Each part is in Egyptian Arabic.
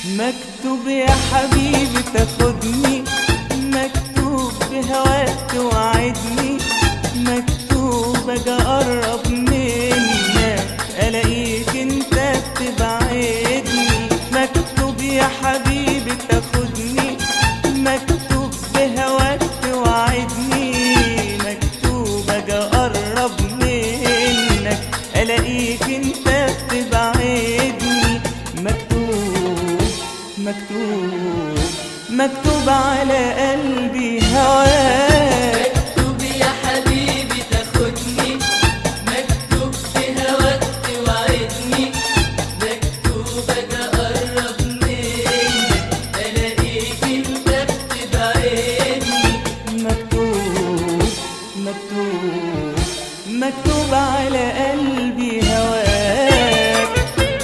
مكتوب يا حبيبي تاخدني مكتوب بهواك توعدني مكتوب اجي اقرب منك الاقيك انت بتبعدني مكتوب يا حبيبي تاخدني مكتوب بهواك توعدني مكتوب اجي اقرب منك الاقيك انت بتبعدني مكتوب مكتوب مكتوب على قلبي هواك مكتوب يا حبيبي تاخدني مكتوب في هواك توعدني مكتوب اجي اقرب منك الاقيك انت بتبعدني مكتوب مكتوب مكتوب على قلبي هواك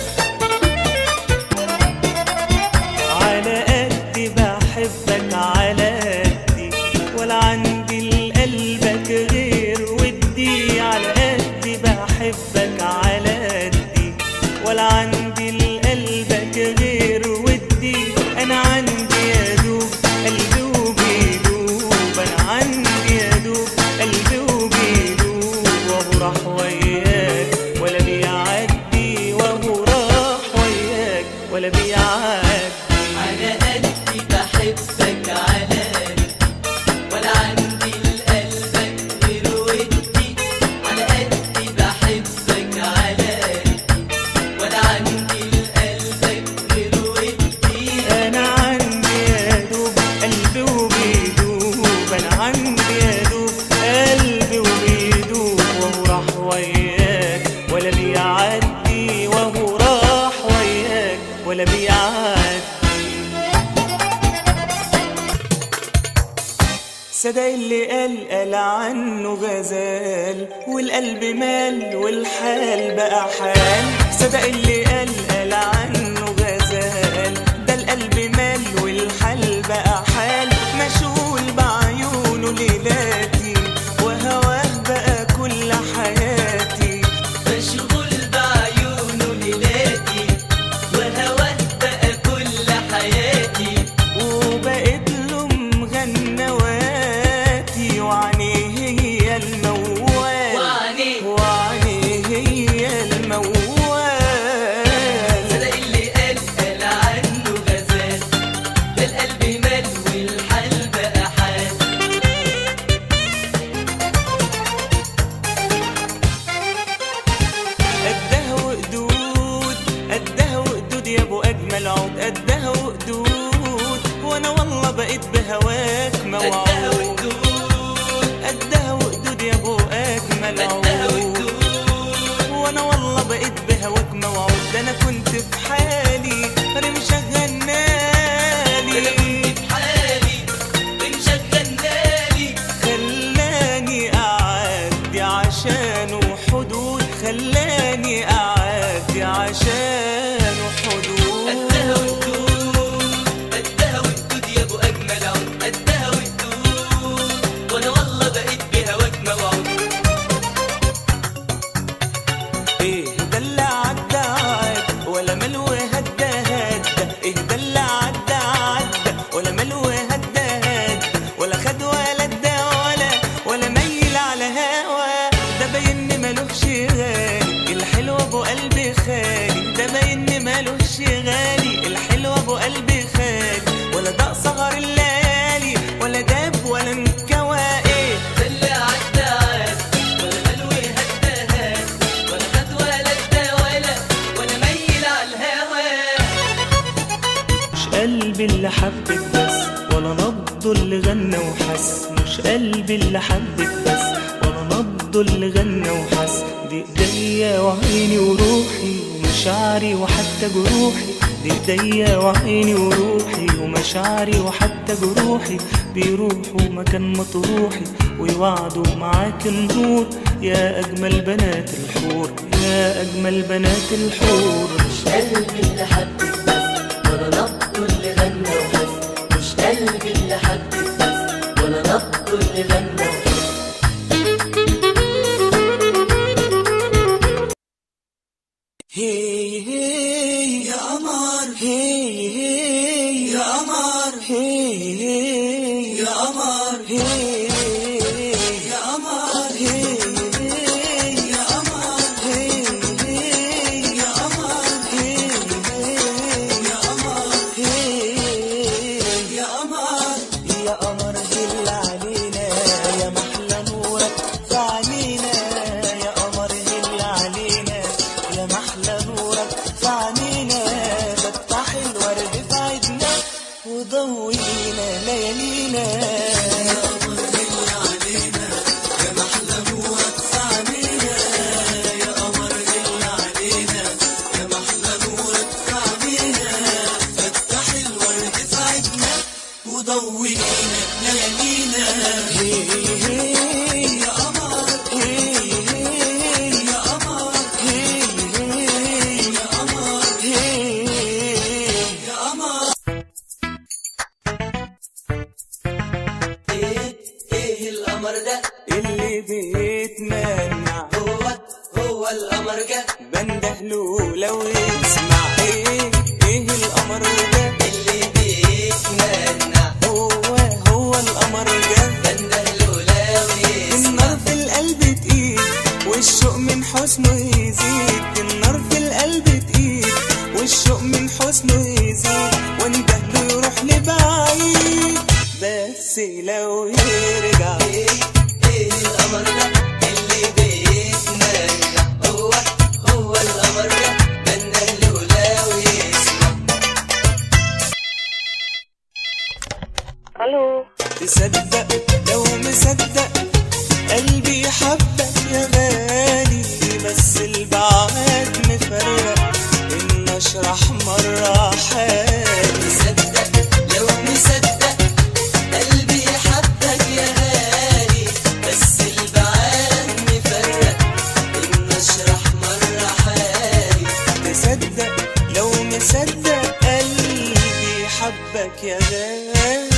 على قدي بحبك على قدي ولا عندي لقلبك غير ودي على قدي بحبك على قدي ولا عندي لقلبك غير ودي انا عندي يا دوب قلبي وبيدوب انا عندي يا دوب قلبي وبيدوب وهو راح وياك ولا بيعدي وهو راح وياك ولا بيعدي على قدي بحبك على قدي ولا عندي لقلبك غير ودي على قدي بحبك على قدي ولا عندي لقلبك غير ودي انا عندي يا دوب قلبي وبيدوب انا عندي يا دوب قلبي وبيدوب وهو راح وياك ولا بيعدي وهو راح وياك ولا بيعدي صدق اللي قال قال عنه غزال والقلب مال والحال بقى حال صدق اللي قال قال عنه غزال ده القلب مال والحال بقى حال مشغول بعيونه ليلاتي وهواه بقى كل حياتي مشغول بعيونه ليلاتي وهواه بقى كل حياتي وبقيت له مغنواتي وعينيه هي الموال وعينيه. وعينيه هي الموال صدق اللي قال قال عنه غزال ده القلب مال والحال بقى حال قدها وقدود قدها وقدود يا ابو اجمل عود قدها وقدود وانا والله بقيت بهواك قدها موعود وقدود قدها وقدود يا ابو اجمل قدها عود وقدود وانا والله بقيت بهواك موعود ده انا كنت في حالي انا مشغل نالي انا كنت في حالي بنشغل نالي خلاني اعدي عشانه حدود خلاني اعدي عشانه حدود قدها وقدود قدها وقدود يا ابو اجمل عود قدها وقدود وانا والله بقيت بهواك موعود ايه ده اللي عدى عدى ولا ملو هدى هدى ايه ده اللي عدى عدى ولا ملو هدى هدى ولا خد ولا ادى ولا ولا ميل على هوا ده باين ملوش غالي الحلو ابو قلبي خالي ده باين ملوش غالي الحلو ابو قلبي خالي ولا ده صغر الليالي ولا داب ولا انكوى ايه ده اللي عدى عاد ولا ملوي هدى هاد ولا خد ولا ادى ولا ولا ميل على الهوا مش قلبي اللي حبك بس ولا نبضه اللي غنى وحس مش قلبي اللي حبك بس ولا نبضه اللي غنى وحس دي ايديا وعيني وروحي ومشاعري وحتى جروحي دي ايديا وعيني وروحي ومشاعري وحتى جروحي بيروحوا مكان مطروحي ويوعدوا معاك النور يا اجمل بنات الحور يا اجمل بنات الحور مش قلبي اللي حبك بس ولا نبضه اللي غنى وحس مش قلبي اللي حبك بس ولا نبضه اللي غنى وحس هي هي يا قمر هي هي هي يا قمر هي يا قمر هي يا قمر هي يا قمر يا قمر يا قمر يا قمر هل علينا يا محلى نورك في عينينا يا قمر هل علينا يا محلى نورك في عينينا فتح الورد في عيدنا وضوينا ليالينا وضوينا ليالينا هي هي يا قمر هي هي يا قمر هي هي يا قمر هي يا قمر ايه ايه القمر ده اللي بيتمنع هو هو القمر جه بندهله لو يسمع ايه ايه القمر ده اللي بيتمنع هو هو القمر ده بندهله لو يسمع النار في القلب تقيل والشوق من حسنه يزيد النار في القلب تقيل والشوق من حسنه يزيد وندهله يروح لبعيد بس لو يرجع ايه ايه القمر ده اللي بيتمنع هو هو القمر ده بندهله لو يسمع الو تصدق لو مصدق قلبي حبك يا غالي بس البعاد مفرق ان اشرح مرة حالي مصدق لو مصدق قلبي حبك يا غالي بس البعاد مفرق ان اشرح مرة حالي تصدق لو مصدق قلبي حبك يا غالي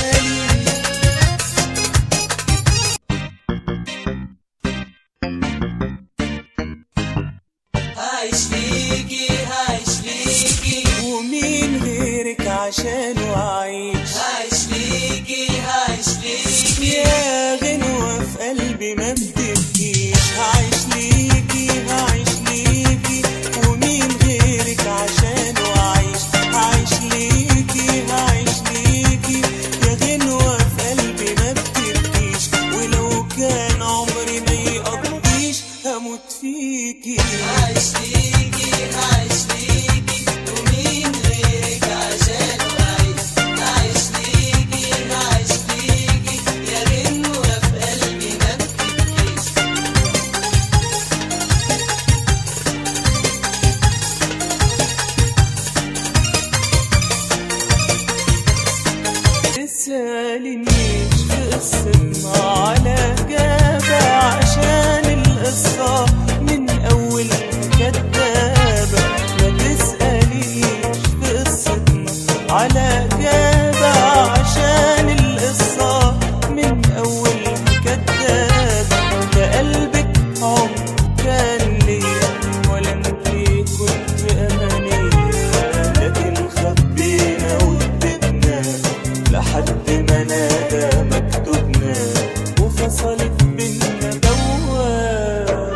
هعيش ليكي هعيش ليكي ومين غيرك عشانه اعيش هعيش ليكي هعيش ليكي يا غنوة في قلبي ما بتبكيش هعيش ليكي هعيش ليكي ومين غيرك عشان أعيش هعيش ليكي هعيش ليكي يا غنوة في قلبي ما بتبكيش ولو كان عمري ما يقضيش هموت فيكي هعيش ليكي هعيش ليكي ومين غيرك عشان أعيش هعيش ليكي هعيش ليكي يا غنوة في قلبي ما بتبكيش تسألنيش في قصتنا على جابة عشان القصة من أولها كدابة ما تسألنيش في قصتنا على جابة عشان القصة من أولها كدابة ده قلبك عمر كان ليا ولا انت كنت أمانية لكن خبينا وادتنا لحد ما نادى مكتوبنا وفصلت بينا دواب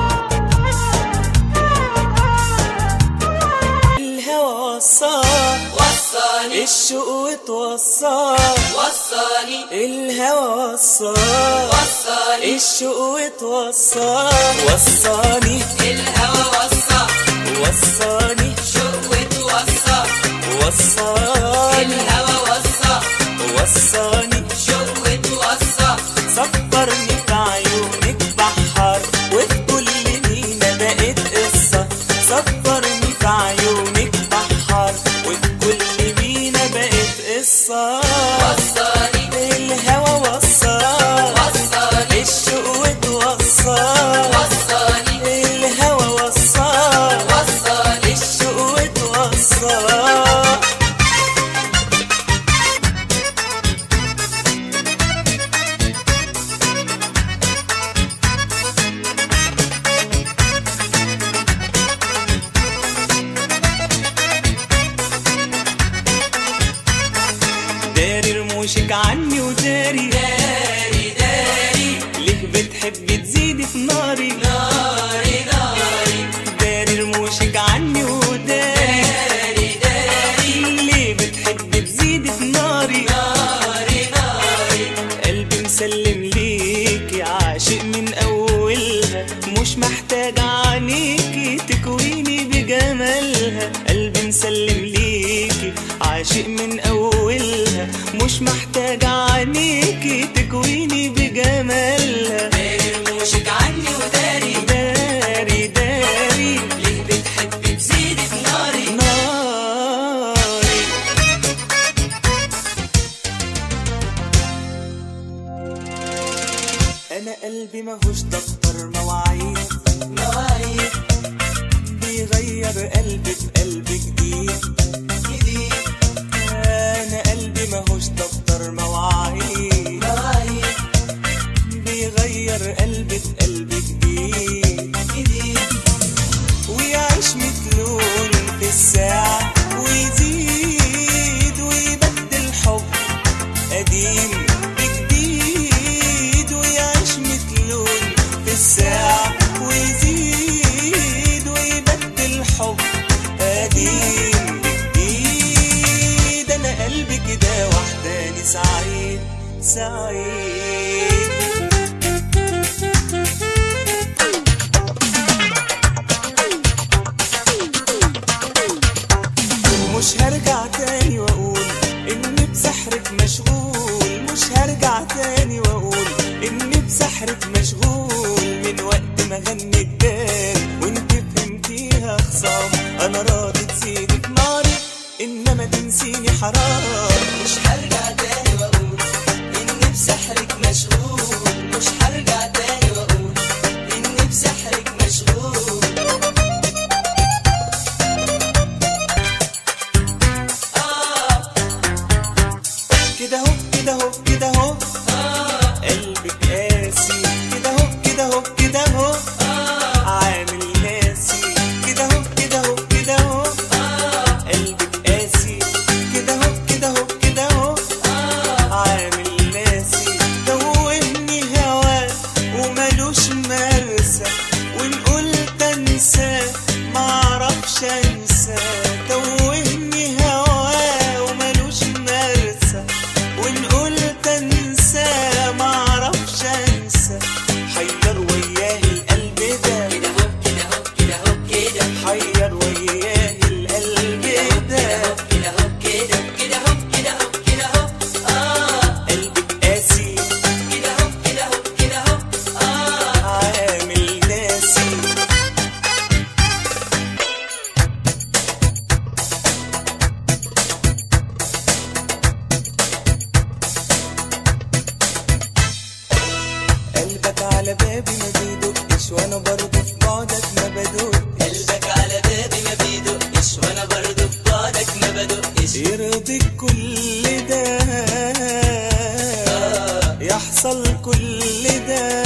الهوى وصار وصاني الشوق وتوصل وصاني الهوى وصار وصاني الشوق وتوصل وصاني الهوى وصى وصاني شوق وصى وصاني الهوى وصى وصاني شوق وصى صبرني في عيونك بحر وفي كل مينا بقت قصة صبرني في عيونك بحر وفي كل مينا بقت قصة وصاني الهوى وصل وصاني الشوق وتوصل وصاني الهوى وصل وصاني الشوق وتوصل رموشك عني وداري داري داري ليه بتحب تزيد في ناري ناري ناري داري رموشك عني وداري داري داري ليه بتحب تزيد في ناري ناري ناري قلبي مسلم ليكي عاشق من اولها مش محتاج عينيكي تكويني بجمالها قلبي مسلم ليكي عاشق من اولها مش محتاج عينيكي تكويني بجمالها داري رموشك عني وداري داري داري ليه بتحب تزيد في ناري ناري انا قلبي ماهوش دفتر مواعيد مواعيد بيغير قلبي في قلب جديد جديد انا قلبي ماهوش دفتر مواعيد مواعيد بيغير قلبي في قلب جديد جديد ويعيش متلون في الساعة ويزيد ويبدل حب قديم بجديد ويعيش متلون في الساعة ويزيد ويبدل حب قديم بجديد أنا قلبي كده وحداني سعيد سعيد مش هرجع تاني واقول اني بسحرك مشغول مش هرجع تاني واقول اني بسحرك مشغول من وقت ما غنيت بال وانت فهمتيها خصام انا راضي تزيدي في ناري انما تنسيني حرام مش هرجع تاني واقول اني بسحرك مشغول مش هرجع تاني واقول اني بسحرك مشغول آه كده اهو كده اهو كده اهو قلبك قاسي كده اهو كده اهو كده اهو عامل ناسي كده اهو كده اهو كده اهو قلبك قاسي كده اهو كده اهو كده اهو عامل ناسي توهني هوا وملوش مرسى وان قلت انسى معرفش انسى توهني هوا وملوش مرسى وان قلت انسى معرفش انسى حير وياه القلب ده كده هو كده هو كده هو كده حير وياه القلب ده كده هو كده كده هو كده هو كده هو آه قلبك قاسي كده هو كده هو كده هو آه عامل ناسي قلبك على بابي ما بيدقش وانا برضه في بعدك ما بدقش قلبك على بابي ما بيدقش وانا برضه في بعدك ما بدقش يرضيك كل ده يحصل كل ده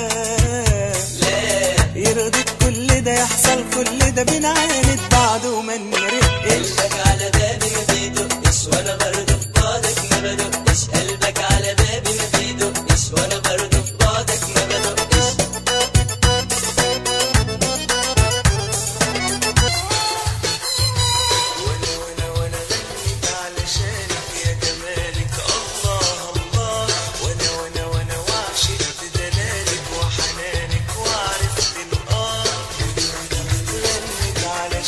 لا يرضيك كل ده يحصل كل ده بنعاند بعض وما نرقش قلبك على بابي ما بيدقش وانا برضه في بعدك ما بدقش قلبك على بابي ما بيدقش وانا برضه في بعدك ما بدقش وانا وانا وانا غنيت علشانك يا جمالك الله الله وانا وانا وانا وعشقت دلالك وحنانك وعرفت الاه غنيت علشانك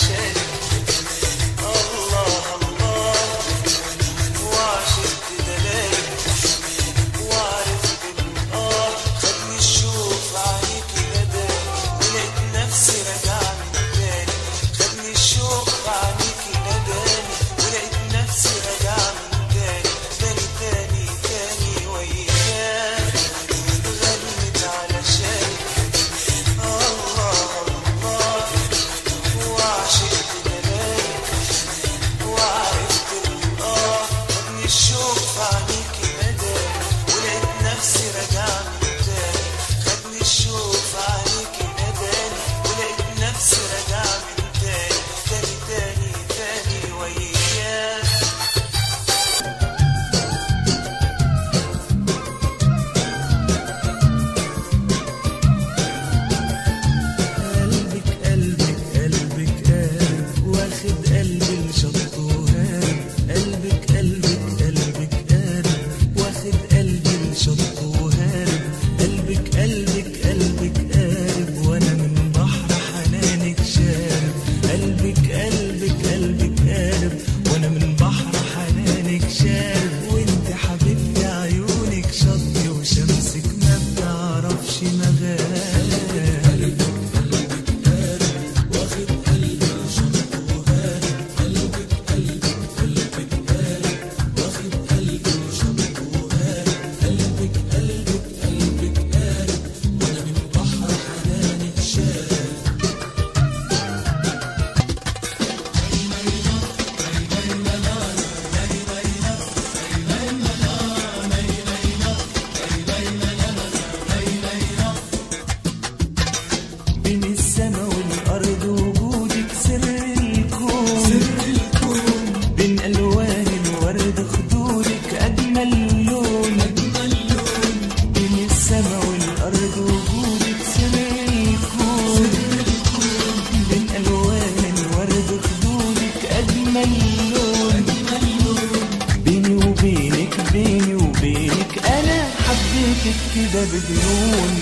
ساكت كده بديون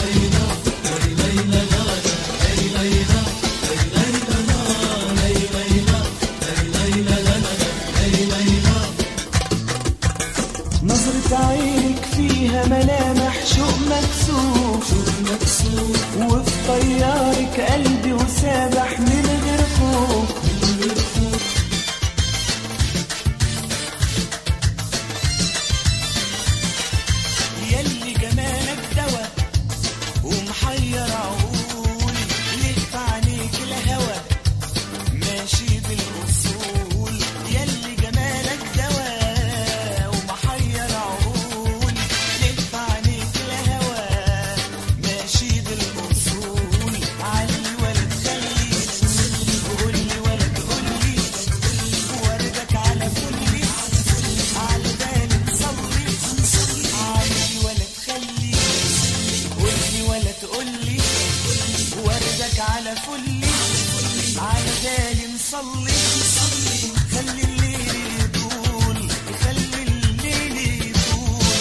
نظرة عينك فيها ملامح شوق مكسوف وفي طيارك قلبي وسابح من غير خوف يلي جمالك دوا ومحير عقولي ليه في عينيك الهوى ماشي بالاصول يلي جمالك دوا ومحير عقولي ليه في عينيك الهوى ماشي بالاصول علي ولد خلي قولي ولد قولي وردك على كلي على بالي تصلي علي ولد خلي قولي ولا تقولي وردك على فلي على بالي نصلي خلي الليل يطول خلي الليل يطول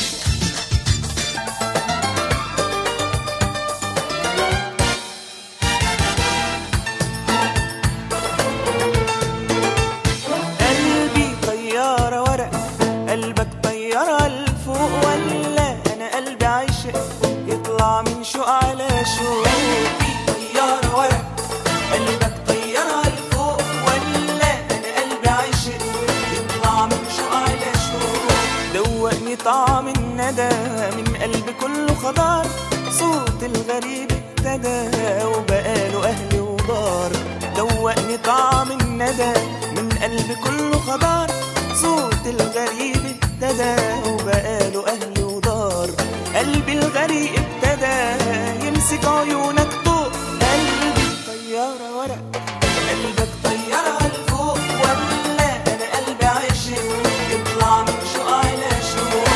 قلبي طيارة ورق قلبك طيارة لفوق ولا أنا قلبي عايشق يطلع من شوق على شوق قلبي طيارة ورق قلبك طيارة لفوق ولا أنا قلبي عايشق يطلع من شوق على شوق دوقني طعم الندى من قلبي كله خضار صوت الغريب ابتدى وبقاله أهل ودار دوقني طعم الندى من قلبي كله خضار صوت الغريب ابتدى وبقاله أهل ودار قلبي الغريب ابتدى يمسك عيونك طوق قلبي طيارة ورق قلبك طيارة لفوق ولا أنا قلبي عاشق يطلع من شوق على شوق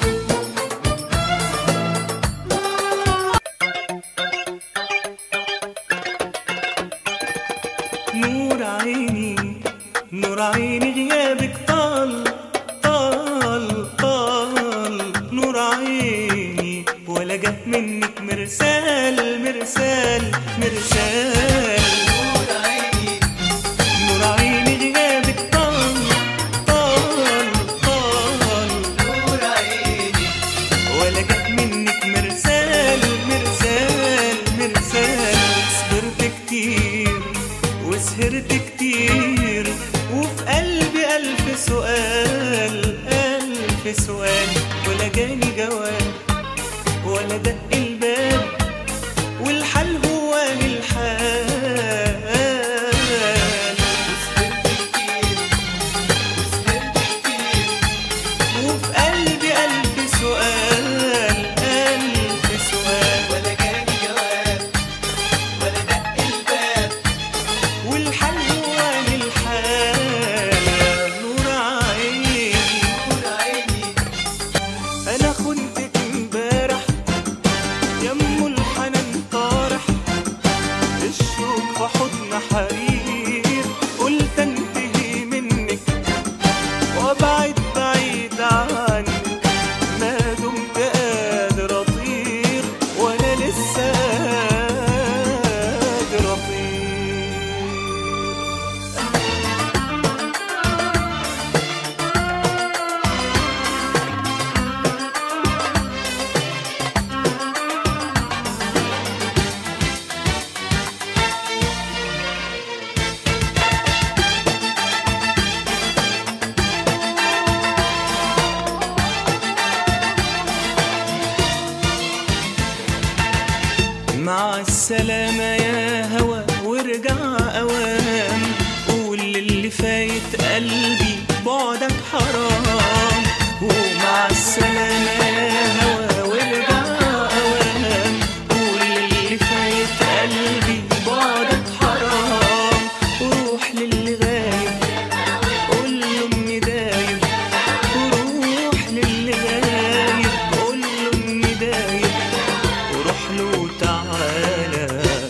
نور عيني نور عيني غيابك طال طال طال نور عيني ولا جه منك مرسال مرسال مرسال نور عيني نور عيني غيابك طال طال طال نور عيني ولا جه منك مرسال مرسال مرسال صبرت كتير وسهرت كتير وفي قلبي ألف سؤال ألف سؤال ولا جاني جواب ولا دق الباب والحال هو الحال وسهرت كتير وسهرت كتير وفي قلبي ألف سؤال ألف سؤال ولا جاني جواب ولا دق الباب والحل هو الحال نور عيني نور عيني أنا خنتك امبارح يم الحنان طارح الشوق في حضن حرير قلت انتهي منك وابعد بعيد عنك ما دمت قادر اطير وانا لسه قادر اطير مع السلامة يا هوى وارجع أوام قول للي فايت قلبي بعدك حرام ومع السلامة يا هوى وارجع أوام قول للي فايت قلبي بعدك حرام وروح للي غايب قول له اني دايب وروح للي غايب قول له اني دايب وروح له تعالى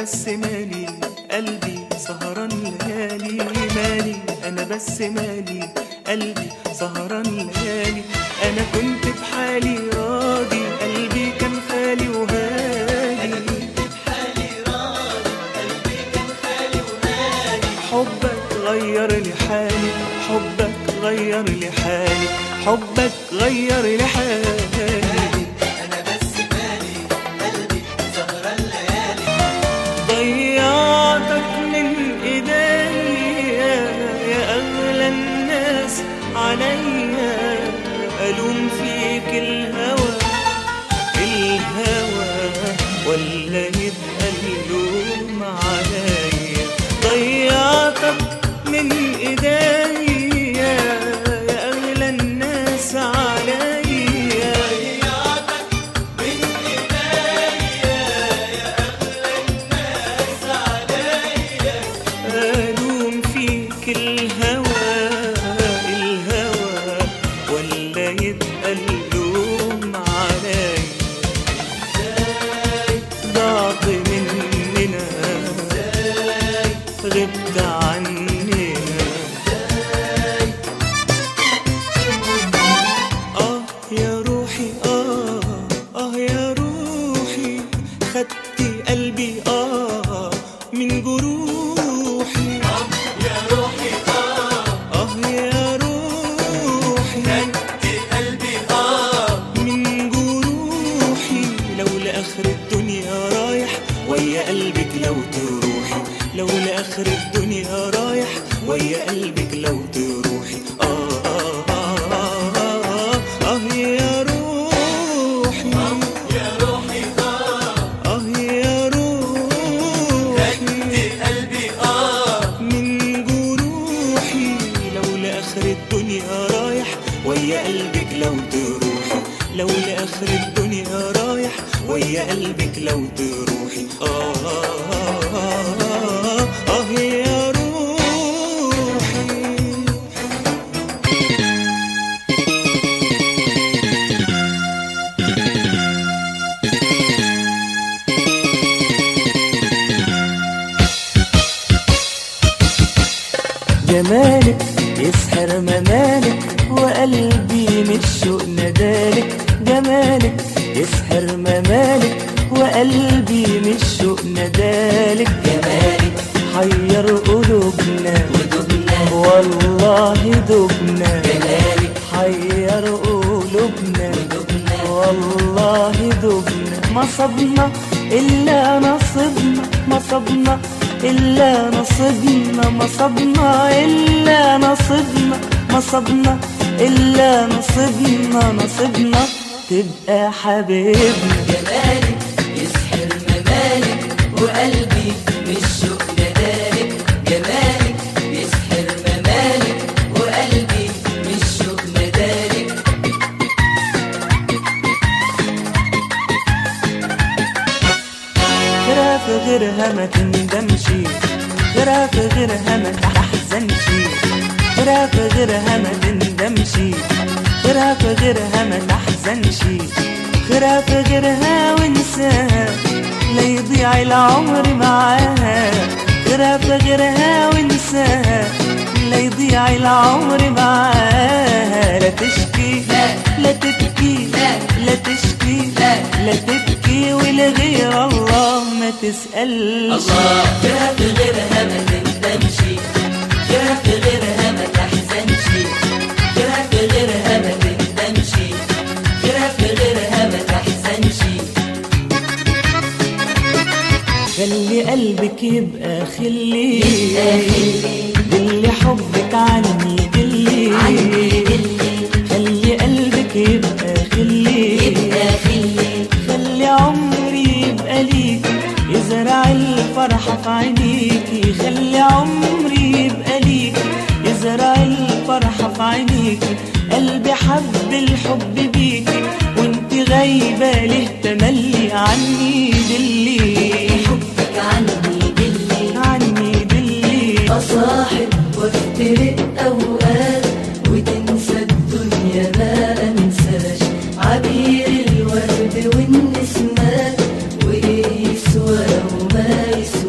بس مالي قلبي سهران ليالي مالي انا بس مالي قلبي سهران ليالي انا كنت بحالي راضي قلبي كان خالي وهادي حبك غير لي حالي حبك غير لي حالي حبك غير لي حالي انا بس مالي قلبي سهران ليالي ضيعتك من ايديا يا اغلى الناس عليا الوم فيك الهوى الهوى ولا يبقى اللوم عليا ضيعتك من ايديا يا اغلى الناس عليا ألوم فيك الهوى الهوى ولا يبقى اللوم علي ضاعت مننا غبت عننا آه يا روحي آه آه يا روحي خدتي قلبي آه من جروحي آه يا روحي قلبي اه من جروحي لو لآخر الدنيا رايح ويا قلبك لو تروحي لو لآخر الدنيا رايح ويا قلبك لو تروحي آه آه آه آه آه, آه يا روحي آه يا روحي قلبي اه من جروحي لو لآخر الدنيا رايح ويا قلبك لو تروحي لو لآخر الدنيا رايح ويا قلبك لو تروحي آه آه آه آه, آه, آه يا روحي جمالك يسحر ممالك وقلبي من الشوق ندالك جمالك يسحر ممالك وقلبي من الشوق ندالك جمالك حير قلوبنا ودبنا والله دبنا جمالك حير قلوبنا ودبنا والله دبنا ما صبنا إلا نصبنا ما صبنا إلا نصبنا ما صبنا إلا نصبنا ما صبنا إلا نصبنا نصبنا تبقى حبيبنا جمالك يسحر ممالك وقلبي مش شوق ندالك جمالك يسحر ممالك وقلبي مش شوق ندالك غيرها في غيرها ما تندمش غيرها في غيرها ما تحزنش غيرها في غيرها ما تندمش غيرها في غيرها ما تحزنش غيرها في غيرها وانساها لا يضيع العمر معاها غيرها في غيرها وانساها لا يضيع العمر معاها لا تشكي لا. لا تبكي لا. لا تشكي لا. لا تبكي ولغير الله ما تسألش الله غيرها في غيرها ما تندمش غيرها في غيرها ما تحزنش غيرها في غيرها ما تندمش غيرها في غيرها ما تحزنش خلي قلبك يبقى خلي يبقى خلي. دلي حبك عني دلي عني دلي. خلي قلبك يبقى خلي يبقى خلي خلي عمري يبقى ليكي يزرع الفرحة في عينيكي خلي عمري يبقى ليكي يزرع الفرحة في عينيكي قلبي حب الحب بيكي وانت غايبة ليه تملي عني دلي حبك عني دلي عني دلي أصاحب وافترق أوقات وتنسى الدنيا ما أنساش عبير الورد والنسمات وإيه يسوى وما يسوى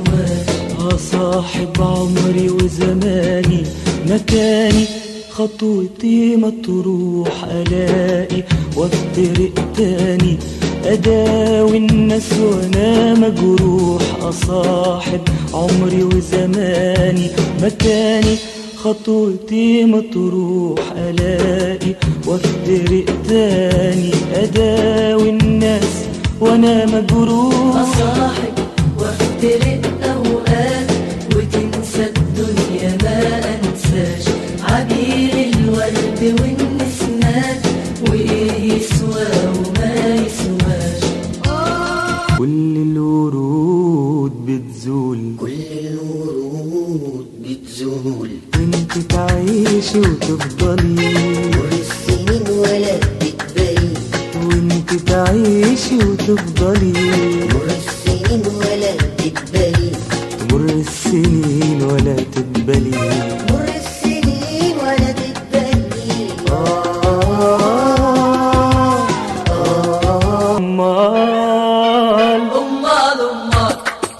خطوتي ما تروح الاقي وافترق تاني اداوي الناس وانا مجروح اصاحب عمري وزماني مكاني خطوتي ما تروح الاقي وافترق تاني اداوي الناس وانا مجروح أصاحب وافترق أوقات وتنسى الدنيا ما أنساش عبير الورد والنسمات وإيه يسوى وما يسواش كل الورود بتزول كل الورود بتزول وانت تعيشي وتفضلي مر السنين ولا تقبلي وانت تعيشي وتفضلي مر السنين ولا تقبلي تمر السنين ولا تقبلي مر السنين ولا تقبلي امال أمال أمال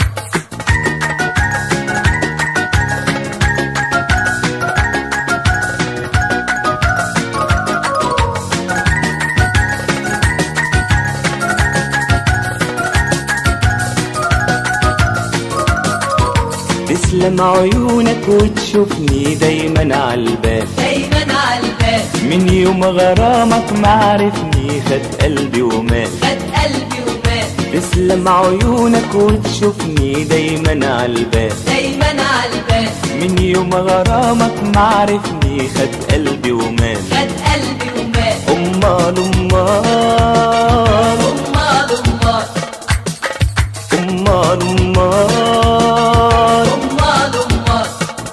تسلم عيونك وتشوفني دايما عالبال دايما عالبال من يوم غرامك معرفني خد قلبي ومات خد قلبي ومات تسلم عيونك وتشوفني دايما عالبال دايما عالبال من يوم غرامك معرفني خد قلبي ومات خد قلبي ومات امال امال أمال أمال امال امال أمال أمال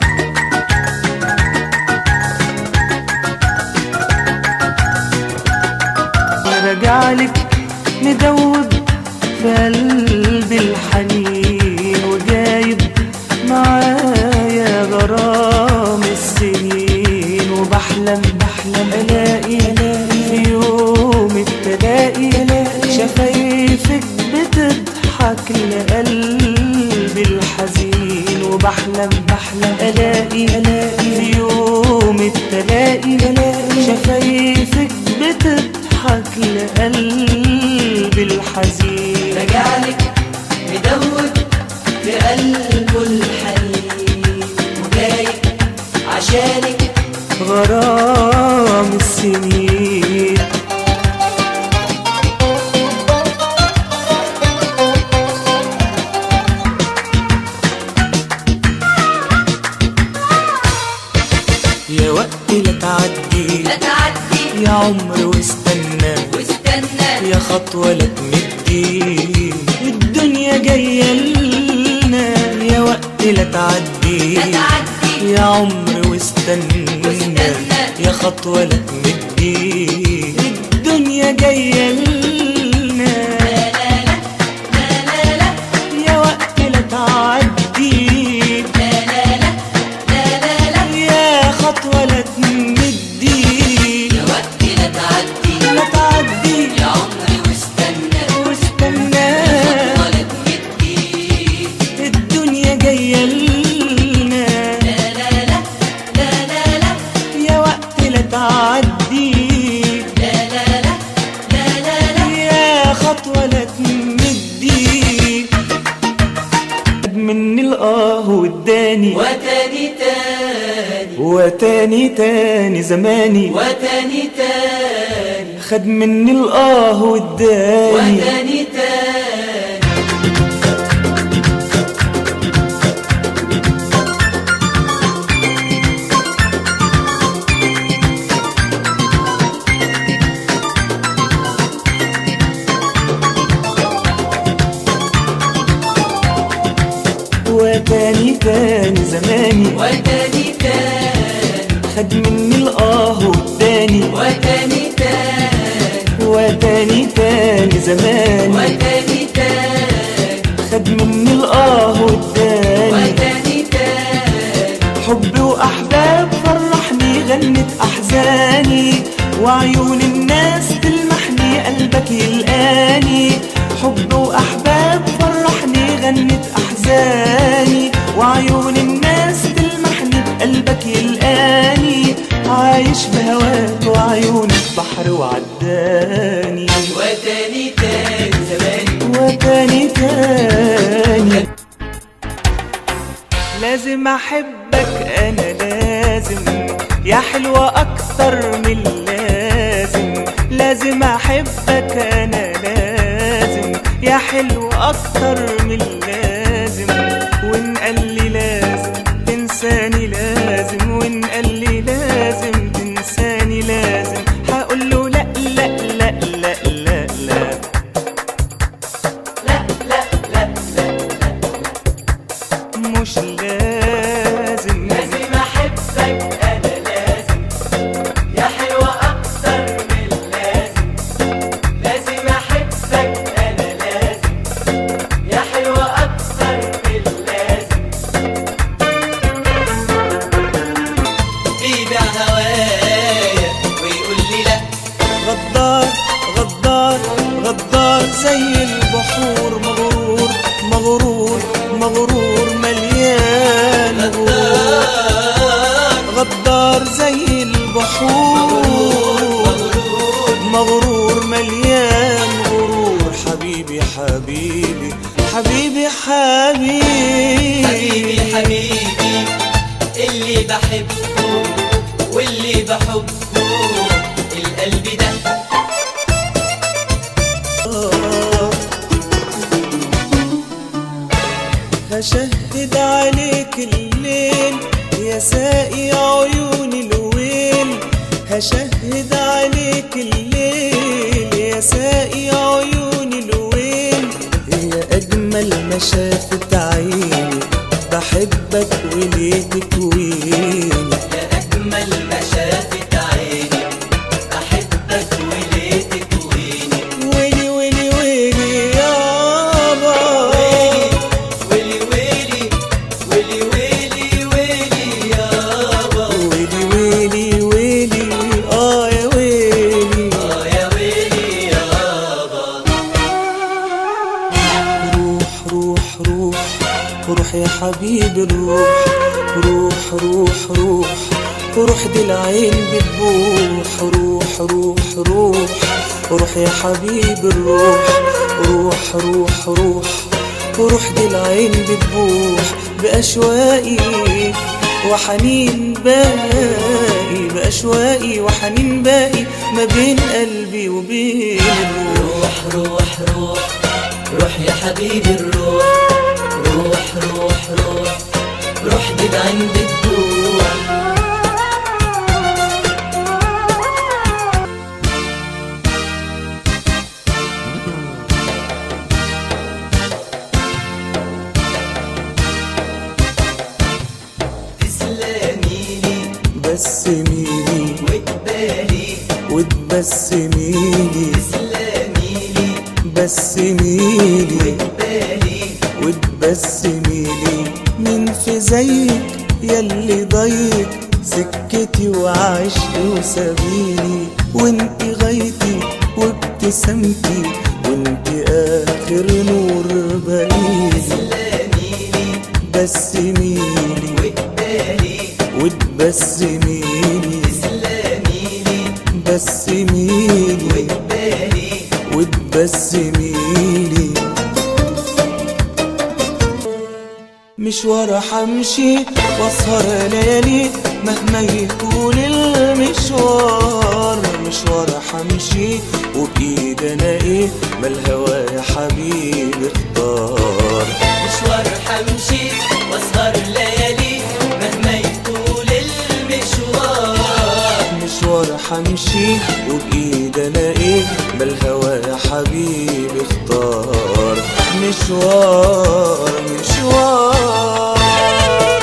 رجعلك ندوب في قلبي الحنين وجايب معايا غرام السنين وبحلم بحلم الاقي في يوم التلاقي شفايفك بتضحك لقلبي الحزين وبحلم بحلم الاقي في يوم التلاقي شفايفك بتضحك لقلبي الحزين رجعلك مدوب في قلبه الحنين وجايب عشانك غرام السنين يا وقت لا تعدي لا تعدي يا عمر واستنى واستنى يا خطوة لا تمدي الدنيا جاية لنا يا وقت لا تعدي لا تعدي يا عمر واستنى واستنى. يا خطوة لا تمدي الدنيا جاية لنا لا لا لا لا لا لا يا وقت لا تعدي لا لا لا لا لا لا يا خطوة لا تمدي يا وقت لا تعدي لا تعدي يا عمري واستنى واستنى ولا تمدي الدنيا جاية لنا لا لا لا لا لا لا يا وقت لا تعدي لا لا لا لا لا لا يا خطوة لا تمدي خد مني الآه واداني وتاني تاني وتاني تاني زماني وتاني تاني خد مني الآه واداني وتاني تاني وتاني تاني زماني وتاني تاني خد مني الآه واداني وتاني تاني وتاني تاني زماني وتاني تاني خد مني الآه واداني وتاني تاني حب وأحباب فرحني غنت أحزاني وعيون الناس تلمحني قلبك يلقاني حب وأحباب فرحني غنت أحزاني وعيون الناس تلمحني قلبك يلقاني عايش بهواك وعيونك بحر وعداني وتاني تاني زماني وتاني تاني لازم احبك انا لازم يا حلوة اكتر من اللازم لازم احبك انا لازم يا حلو اكتر من اللازم وان قال لي لازم تنساني لازم وان قال لي لازم تنساني لازم هقول له لا لا لا لا لا لا مش لازم لازم احبك انا لازم يا حلوة اكتر من اللازم لازم احبك انا لازم يا حلوة اكتر من اللازم بيبيع هوايا ويقول لي لا غدار غدار غدار زي البحور مغرور مغرور مغرور مليان غرور غدار زي البحور مغرور مليان غرور حبيبي حبيبي حبيبي حبيبي حبيبي حبيبي اللي بحبه واللي بحبه القلب ده هشهد عليك الليل يا ساقي عيون الويل هشهد عليك الليل يا ساقي عيون الويل هي أجمل ما شافت عيني بحبك وليه تكويني يا أجمل ما شافت عيني أحبك وليه تكويني ويلي ويلي ويلي يابا ويلي ويلي ويلي ويلي ويلي يابا ويلي ويلي ويلي اه يا ويلي آه يا ويلي يابا روح روح روح روح يا حبيبي الروح روح روح روح روح دي العين بتبوح روح روح روح روح يا حبيبي الروح روح روح روح روح دي العين بتبوح بأشواقي وحنين باقي بأشواقي وحنين باقي ما بين قلبي وبين الروح روح روح روح روح يا حبيبي الروح روح روح روح روح دي عند الجوع تسلمي لي بس ميلي وتبالي وتبسميلي تسلمي لي بس ميلي وتبالي وتبسميلي مين في زيك ياللي ضيق سكتي وعشقي وسبيلي وانت غايتي وابتسامتي وانت اخر نور بقيلي تسلمي بس ميلي وتبالي وتبسميلي تسلمي لي بس ميلي وتبالي وتبسميلي مشوار حمشي واسهر ليالي مهما يطول المشوار مشوار حمشي وبإيد انا ايه ما الهوى يا حبيبي اختار مشوار حمشي واسهر ليالي مهما يطول المشوار مشوار حمشي وبإيد انا ايه ما الهوى يا حبيبي اختار مشوار مشوار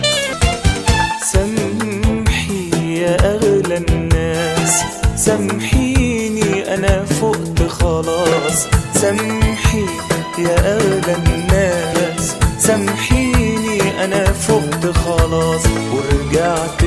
سامحي يا اغلى الناس سامحيني انا فقت خلاص سامحي يا اغلى الناس سامحيني انا فقت خلاص ورجعت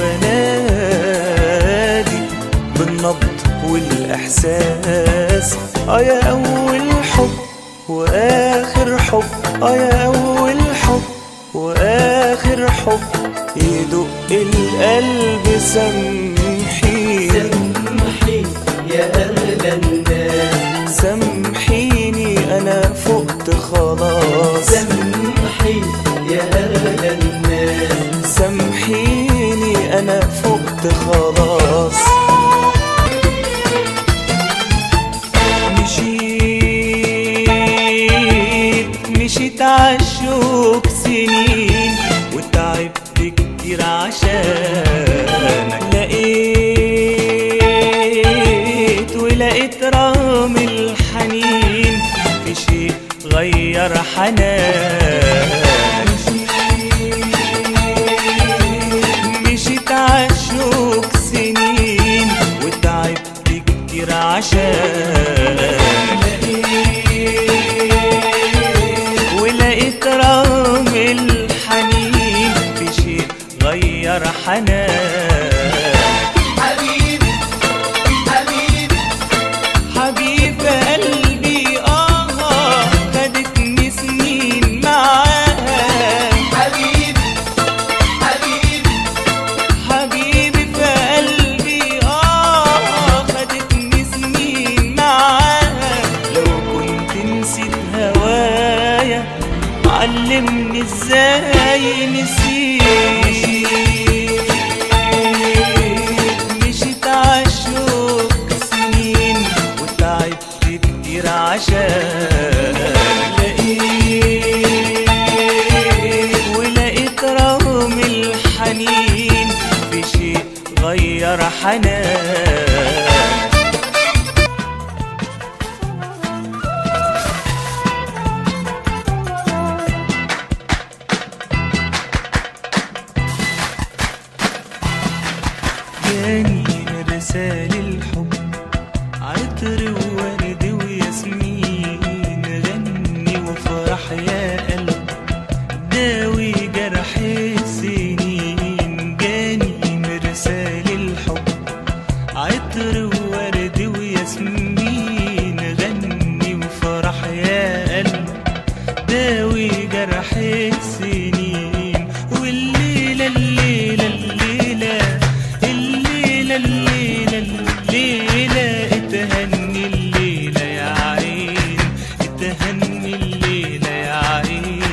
وبنادي بالنبض والاحساس اه يا اول حب واخر حب اه يا اول حب واخر حب يدق القلب سامحيني سمحي يا أغلى الناس سامحيني انا فقت خلاص سمحي يا أغلى الناس سامحيني انا فقت خلاص مشيت مشيت عالشوك سنين وتعبت كتير عشانك لقيت ولقيت رغم الحنين في شيء غير حنانك مشيت عالشوك سنين وتعبت كتير عشان ولقيت رغم الحنين في شيء غير حنان حبيبي حبيبي حبيب قلبي اه خدتني سنين معاها حبيبي حبيبي حبيبي في قلبي اه خدتني سنين معاها لو كنت نسيت هوايا علمني ازاي نسيت مشيت عالشوق سنين وتعبت كتير عشان لقيت ولقيت رغم الحنين في شيء غير حنان جاني رسائل الحب عطر وورد وياسمين غني وفرح يا قلب داوي جرح السنين جاني مرسال الحب عطر وورد وياسمين غني وفرح يا قلب داوي جرح السنين والليلة الليلة الليلة الليلة الليلة الليلة اتهني الليلة يا عين اتهني الليلة يا عين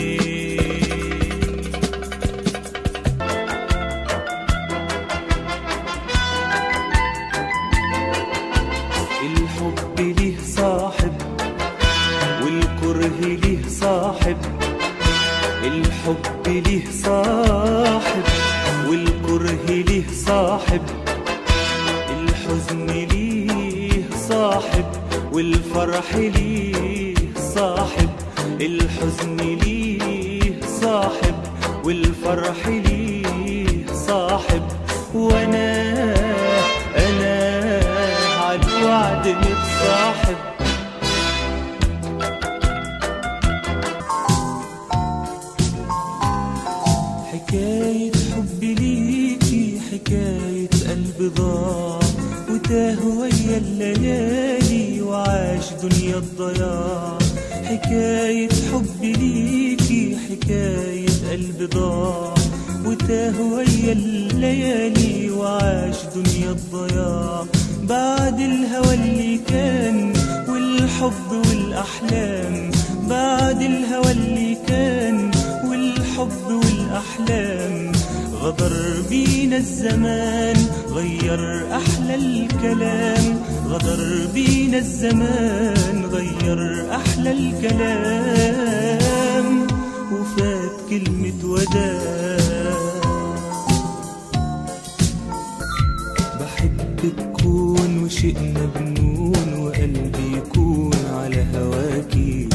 الحب ليه صاحب والكره ليه صاحب الحب ليه صاحب والكره ليه صاحب الحزن ليه صاحب والفرح ليه صاحب الحزن ليه صاحب والفرح ليه صاحب وانا انا عالوعد متصاحب حكاية حب ليكي حكاية قلب ضاع وتاه ويا الليالي وعاش دنيا الضياع حكاية حب ليكي حكاية قلب ضاع وتاه ويا الليالي وعاش دنيا الضياع بعد الهوى اللي كان والحب والأحلام بعد الهوى اللي كان والحب والأحلام غدر بينا الزمان غير أحلى الكلام غدر بينا الزمان غير أحلى الكلام وفات كلمة وداع بحب تكون وشئنا بنون وقلبي يكون على هواكي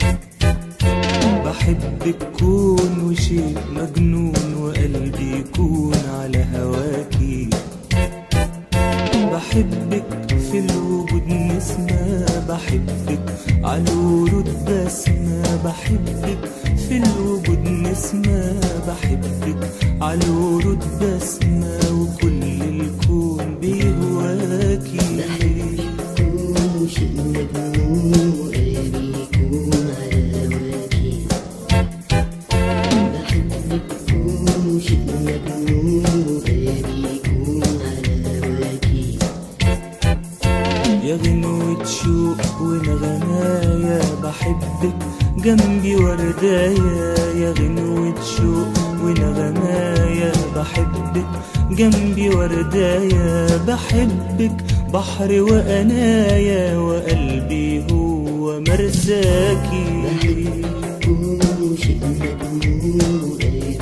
بحب تكون وشيء مجنون وقلبي يكون على هواكي بحبك في الوجود نسمة بحبك على الورود بسمة بحبك في الوجود نسمة بحبك على الورود بسمة وكل الكون بيهواكي يكون شيء مجنون وقلبي يكون على هواكي بحبك يكون شيء يا غنوة شوق ونغمايا بحبك جنبي وردايا يا غنوة شوق ونغمايا بحبك جنبي وردايا بحبك بحر وأنايا وقلبي هو مرساكي كون شيء مجنون قلبي